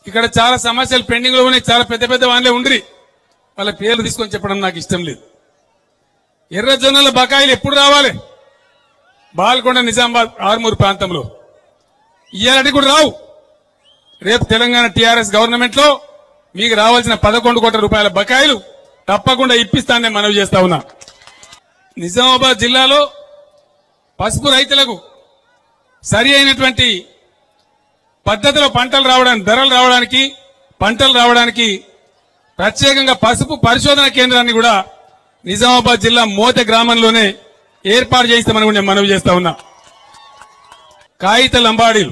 ఇక్కడ చాలా సమస్యలు పెండింగ్ లో ఉన్నాయి చాలా పెద్ద పెద్ద వాళ్ళే ఉండ్రి వాళ్ళ పేర్లు తీసుకొని చెప్పడం నాకు ఇష్టం లేదు ఎర్ర జొన్నల బకాయిలు ఎప్పుడు రావాలి బాల్కొండ నిజామాబాద్ ఆర్మూరు ప్రాంతంలో ఇయ్యాలంటే కూడా రావు రేపు తెలంగాణ టీఆర్ఎస్ గవర్నమెంట్ లో మీకు రావాల్సిన పదకొండు కోట్ల రూపాయల బకాయిలు తప్పకుండా ఇప్పిస్తానని మనవి చేస్తా ఉన్నా నిజామాబాద్ జిల్లాలో పసుపు రైతులకు సరి అయినటువంటి పద్ధతిలో పంటలు రావడానికి ధరలు రావడానికి పంటలు రావడానికి ప్రత్యేకంగా పసుపు పరిశోధన కేంద్రాన్ని కూడా నిజామాబాద్ జిల్లా మోత గ్రామంలోనే ఏర్పాటు చేయిస్తామని కూడా నేను మనవి చేస్తా ఉన్నా కాగిత లంబాడీలు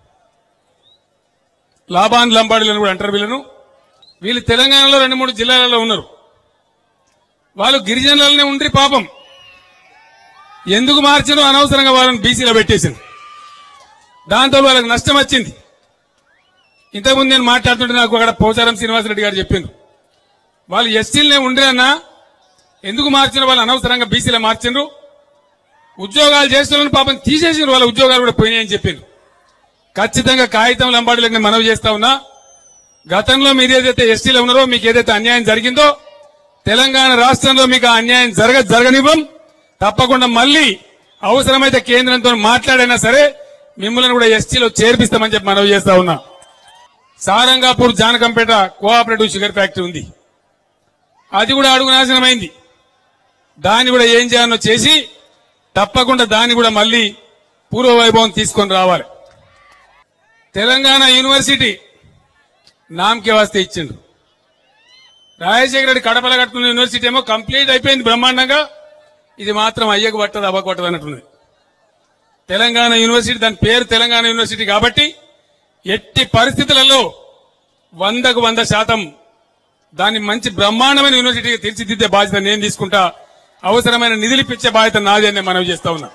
లాభాన్ లంబాడీలు అని కూడా అంటారు వీళ్ళను వీళ్ళు తెలంగాణలో రెండు మూడు జిల్లాలలో ఉన్నారు వాళ్ళు గిరిజనులనే ఉండ్రి పాపం ఎందుకు మార్చినో అనవసరంగా వాళ్ళని బీసీలో పెట్టేసింది దాంతో వాళ్ళకి నష్టం వచ్చింది ఇంతకుముందు నేను మాట్లాడుతుంటే నాకు అక్కడ పోచారం శ్రీనివాసరెడ్డి గారు చెప్పింది వాళ్ళు ఎస్టీలనే ఉండేనా ఎందుకు మార్చిన వాళ్ళు అనవసరంగా బీసీలో మార్చిండ్రు ఉద్యోగాలు చేస్తున్న పాపం తీసేసిండ్రు వాళ్ళ ఉద్యోగాలు కూడా పోయినాయని చెప్పిండ్రు ఖచ్చితంగా కాగితం లంబాడీలకు నేను మనవి చేస్తా ఉన్నా గతంలో మీరు ఏదైతే ఎస్టీలో ఉన్నారో మీకు ఏదైతే అన్యాయం జరిగిందో తెలంగాణ రాష్ట్రంలో మీకు ఆ అన్యాయం జరగ జరగనివ్వం తప్పకుండా మళ్ళీ అవసరమైతే కేంద్రంతో మాట్లాడైనా సరే మిమ్మల్ని కూడా ఎస్టీలో చేర్పిస్తామని చెప్పి మనవి చేస్తా ఉన్నా Sarangapur Janakampet cooperative sugar factory ఉంది అది కూడా అడుగు నాశనమైంది దాన్ని కూడా ఏం చేయాలో చేసి తప్పకుండా దాన్ని కూడా మళ్ళీ పూర్వ వైభవం తీసుకొని రావాలి తెలంగాణ యూనివర్సిటీ నామకే వాస్తే ఇచ్చిండు రాజశేఖర రెడ్డి కడపల కట్టుకున్న యూనివర్సిటీ ఏమో కంప్లీట్ అయిపోయింది బ్రహ్మాండంగా ఇది మాత్రం అయ్యకు పట్టదు అవ్వకు పట్టదు అన్నట్టున్నది తెలంగాణ యూనివర్సిటీ దాని పేరు తెలంగాణ యూనివర్సిటీ కాబట్టి ఎట్టి పరిస్థితులలో వందకు వంద శాతం దాన్ని మంచి బ్రహ్మాండమైన యూనివర్సిటీగా తీర్చిదిద్దే బాధ్యత నేను తీసుకుంటా అవసరమైన నిధులు ఇప్పించే బాధ్యత నాది అని నేను మనవి చేస్తా ఉన్నా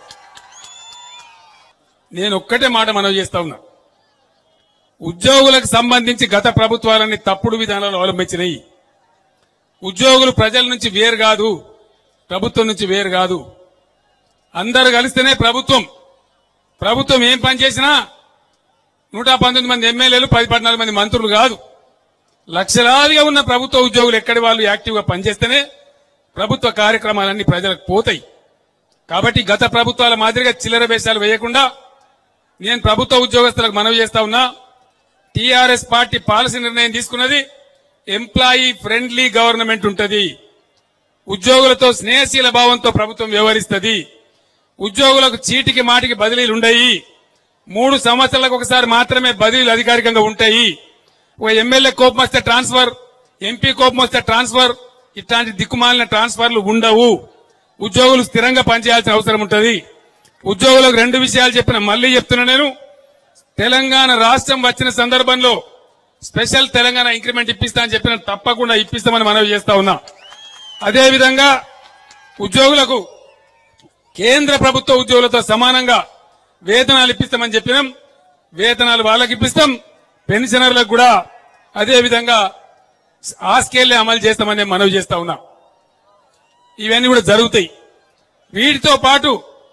నేను ఒక్కటే మాట మనవి చేస్తా ఉన్నా ఉద్యోగులకు సంబంధించి గత ప్రభుత్వాలన్నీ తప్పుడు విధానాలు అవలంబించినాయి ఉద్యోగులు ప్రజల నుంచి వేరు కాదు ప్రభుత్వం నుంచి వేరు కాదు అందరు కలిస్తేనే ప్రభుత్వం ప్రభుత్వం ఏం పని చేసినా నూట పంతొమ్మిది మంది ఎమ్మెల్యేలు పది పద్నాలుగు మంది మంత్రులు కాదు లక్షలాదిగా ఉన్న ప్రభుత్వ ఉద్యోగులు ఎక్కడి వాళ్ళు యాక్టివ్గా పనిచేస్తేనే ప్రభుత్వ కార్యక్రమాలన్నీ ప్రజలకు పోతాయి కాబట్టి గత ప్రభుత్వాల మాదిరిగా చిల్లర వేషాలు వేయకుండా నేను ప్రభుత్వ ఉద్యోగస్తులకు మనవి చేస్తా ఉన్నా టీఆర్ఎస్ పార్టీ పాలసీ నిర్ణయం తీసుకున్నది ఎంప్లాయీ ఫ్రెండ్లీ గవర్నమెంట్ ఉంటది ఉద్యోగులతో స్నేహశీల భావంతో ప్రభుత్వం వ్యవహరిస్తుంది ఉద్యోగులకు చీటికి మాటికి బదిలీలు ఉండయి మూడు సంవత్సరాలకు ఒకసారి మాత్రమే బదిలీలు అధికారికంగా ఉంటాయి ఒక ఎమ్మెల్యే కోపం వస్తే ట్రాన్స్ఫర్ ఎంపీ కోపం వస్తే ట్రాన్స్ఫర్ ఇట్లాంటి దిక్కుమాలిన ట్రాన్స్ఫర్లు ఉండవు ఉద్యోగులు స్థిరంగా పనిచేయాల్సిన అవసరం ఉంటుంది ఉద్యోగులకు రెండు విషయాలు చెప్పిన మళ్ళీ చెప్తున్నా నేను తెలంగాణ రాష్ట్రం వచ్చిన సందర్భంలో స్పెషల్ తెలంగాణ ఇంక్రిమెంట్ ఇప్పిస్తా అని చెప్పిన తప్పకుండా ఇప్పిస్తామని మనవి చేస్తా ఉన్నా అదేవిధంగా ఉద్యోగులకు కేంద్ర ప్రభుత్వ ఉద్యోగులతో సమానంగా వేతనాలు ఇప్పిస్తామని చెప్పినాం వేతనాలు వాళ్ళకి ఇప్పిస్తాం పెన్షనర్లకు కూడా అదే విధంగా ఆ స్కేల్లే అమలు చేస్తామని నేను మనవి చేస్తా ఉన్నా ఇవన్నీ కూడా జరుగుతాయి వీటితో పాటు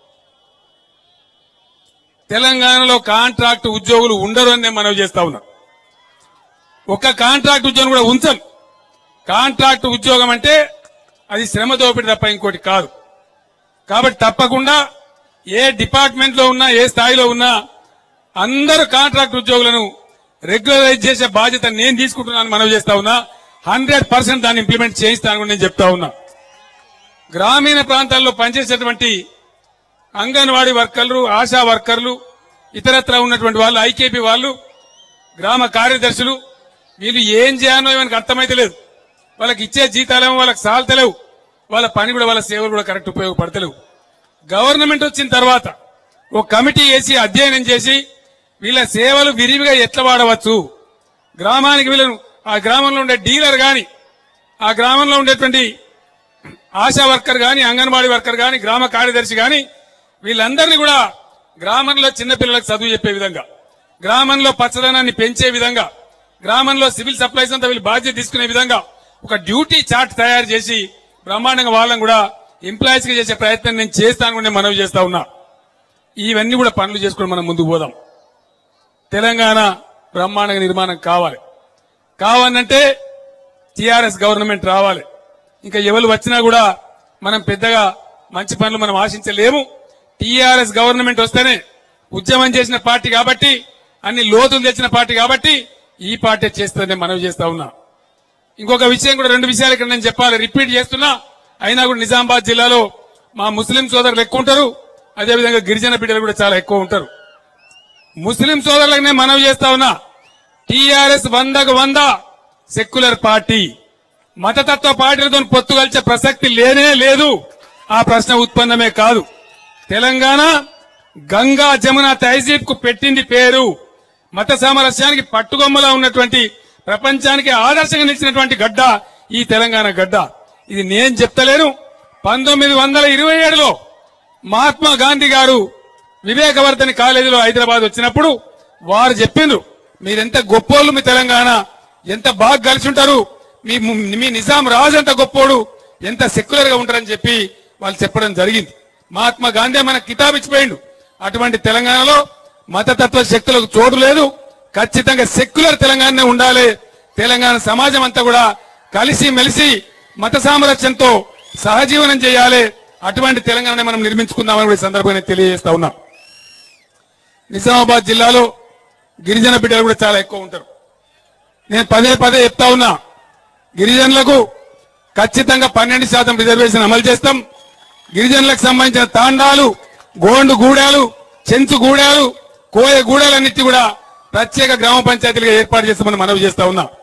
తెలంగాణలో కాంట్రాక్ట్ ఉద్యోగులు ఉండరు అని నేను మనవి చేస్తా ఉన్నా ఒక్క కాంట్రాక్ట్ ఉద్యోగం కూడా ఉంచం కాంట్రాక్ట్ ఉద్యోగం అంటే అది శ్రమ దోపిడి తప్ప ఇంకోటి కాదు కాబట్టి తప్పకుండా ఏ డిపార్ట్మెంట్ లో ఉన్నా ఏ స్థాయిలో ఉన్నా అందరు కాంట్రాక్ట్ ఉద్యోగులను రెగ్యులరైజ్ చేసే బాధ్యత నేను తీసుకుంటున్నాను మనవి చేస్తా ఉన్నా హండ్రెడ్ పర్సెంట్ దాన్ని ఇంప్లిమెంట్ చేయిస్తానని కూడా నేను చెప్తా ఉన్నా గ్రామీణ ప్రాంతాల్లో పనిచేసేటువంటి అంగన్వాడీ వర్కర్లు ఆశా వర్కర్లు ఇతరత్ర ఉన్నటువంటి వాళ్ళు ఐకేపీ వాళ్ళు గ్రామ కార్యదర్శులు వీళ్ళు ఏం చేయాలో మనకు అర్థమైతే లేదు వాళ్ళకి ఇచ్చే జీతాలేమో వాళ్ళకి సాల్తలేవు వాళ్ళ పని కూడా వాళ్ళ సేవలు కూడా కరెక్ట్ ఉపయోగపడతలేవు గవర్నమెంట్ వచ్చిన తర్వాత ఒక కమిటీ వేసి అధ్యయనం చేసి వీళ్ళ సేవలు విరివిగా ఎట్లా వాడవచ్చు గ్రామానికి వీళ్ళను ఆ గ్రామంలో ఉండే డీలర్ గాని ఆ గ్రామంలో ఉండేటువంటి ఆశా వర్కర్ గాని అంగన్వాడీ వర్కర్ గాని గ్రామ కార్యదర్శి గాని వీళ్ళందరినీ కూడా గ్రామంలో చిన్నపిల్లలకు చదువు చెప్పే విధంగా గ్రామంలో పచ్చదనాన్ని పెంచే విధంగా గ్రామంలో సివిల్ సప్లైస్ అంతా వీళ్ళు బాధ్యత తీసుకునే విధంగా ఒక డ్యూటీ చార్ట్ తయారు చేసి బ్రహ్మాండంగా వాళ్ళని కూడా ఎంప్లాయీస్ గా చేసే ప్రయత్నం నేను చేస్తాను కూడా నేను మనవి చేస్తా ఉన్నా ఇవన్నీ కూడా పనులు చేసుకుని మనం ముందుకు పోదాం తెలంగాణ బ్రహ్మాండంగా నిర్మాణం కావాలి కావాలంటే టిఆర్ఎస్ గవర్నమెంట్ రావాలి ఇంకా ఎవరు వచ్చినా కూడా మనం పెద్దగా మంచి పనులు మనం ఆశించలేము టిఆర్ఎస్ గవర్నమెంట్ వస్తేనే ఉద్యమం చేసిన పార్టీ కాబట్టి అన్ని లోతులు తెచ్చిన పార్టీ కాబట్టి ఈ పార్టీ చేస్తుందని మనవి చేస్తా ఉన్నా ఇంకొక విషయం కూడా రెండు విషయాలు ఇక్కడ నేను చెప్పాలి రిపీట్ చేస్తున్నా అయినా కూడా నిజామాబాద్ జిల్లాలో మా ముస్లిం సోదరులు ఎక్కువ ఉంటారు అదేవిధంగా గిరిజన బిడ్డలు కూడా చాలా ఎక్కువ ఉంటారు ముస్లిం సోదరులకు నేను మనవి చేస్తా ఉన్నా టిఆర్ఎస్ వందకు వంద సెక్యులర్ పార్టీ మతతత్వ పార్టీలతో పొత్తు కలిసే ప్రసక్తి లేనే లేదు ఆ ప్రశ్న ఉత్పన్నమే కాదు తెలంగాణ గంగా జమున తహజీబ్ కు పెట్టింది పేరు మత సామరస్యానికి పట్టుగొమ్మలా ఉన్నటువంటి ప్రపంచానికి ఆదర్శంగా నిలిచినటువంటి గడ్డ ఈ తెలంగాణ గడ్డ ఇది నేను చెప్తలేను పంతొమ్మిది వందల ఇరవై ఏడులో మహాత్మా గాంధీ గారు వివేకవర్ధని కాలేజీలో హైదరాబాద్ వచ్చినప్పుడు వారు చెప్పిండ్రు మీరెంత గొప్పోళ్ళు మీ తెలంగాణ ఎంత బాగా కలిసి ఉంటారు మీ మీ నిజాం రాజు ఎంత గొప్పోడు ఎంత సెక్యులర్ గా ఉంటారని చెప్పి వాళ్ళు చెప్పడం జరిగింది మహాత్మా గాంధీ మన కితాబ్ ఇచ్చిపోయిండు అటువంటి తెలంగాణలో మతతత్వ శక్తులకు చోటు లేదు ఖచ్చితంగా సెక్యులర్ తెలంగాణనే ఉండాలి తెలంగాణ సమాజం అంతా కూడా కలిసి మెలిసి మత సామరస్యంతో సహజీవనం చేయాలి అటువంటి తెలంగాణ మనం నిర్మించుకుందామని కూడా ఈ సందర్భంగా తెలియజేస్తా ఉన్నాం నిజామాబాద్ జిల్లాలో గిరిజన బిడ్డలు కూడా చాలా ఎక్కువ ఉంటారు నేను పదే పదే చెప్తా ఉన్నా గిరిజనులకు ఖచ్చితంగా పన్నెండు శాతం రిజర్వేషన్ అమలు చేస్తాం గిరిజనులకు సంబంధించిన తాండాలు గోండు గూడాలు చెంచు గూడాలు కోయ గూడాలన్నిటి కూడా ప్రత్యేక గ్రామ పంచాయతీలుగా ఏర్పాటు చేస్తామని మనవి చేస్తా ఉన్నా